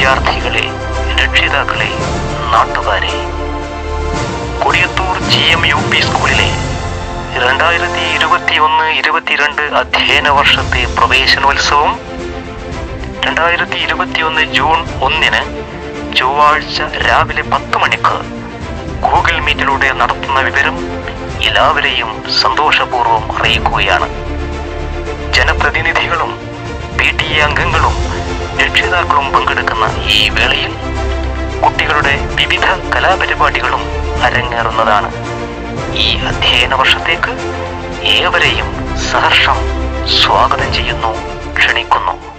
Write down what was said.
വിദ്യാർത്ഥികളെ രക്ഷിതാക്കളെ നാട്ടുകാരെ Kodiyathur G M U P സ്കൂളിലെ രണ്ടായിരത്തി ഇരുപത്തി ഒന്ന് ഇരുപത്തിരണ്ട് അധ്യയന വർഷത്തെ പ്രവേശനോത്സവം രണ്ടായിരത്തി ഇരുപത്തിയൊന്ന് ജൂൺ ഒന്നിന് ചൊവ്വാഴ്ച രാവിലെ പത്ത് മണിക്ക് ഗൂഗിൾ മീറ്റിലൂടെ നടത്തുന്ന വിവരം എല്ലാവരെയും സന്തോഷപൂർവ്വം അറിയിക്കുകയാണ് ജനപ്രതിനിധികളും പി ടി എ അംഗങ്ങളും രക്ഷിതാക്കളും പങ്കെടുക്കുന്ന ഈ വേളയിൽ കുട്ടികളുടെ വിവിധ കലാപരിപാടികളും അരങ്ങേറുന്നതാണ് ഈ അധ്യയന വർഷത്തേക്ക് ഏവരെയും സഹർഷം സ്വാഗതം ചെയ്യുന്നു ക്ഷണിക്കുന്നു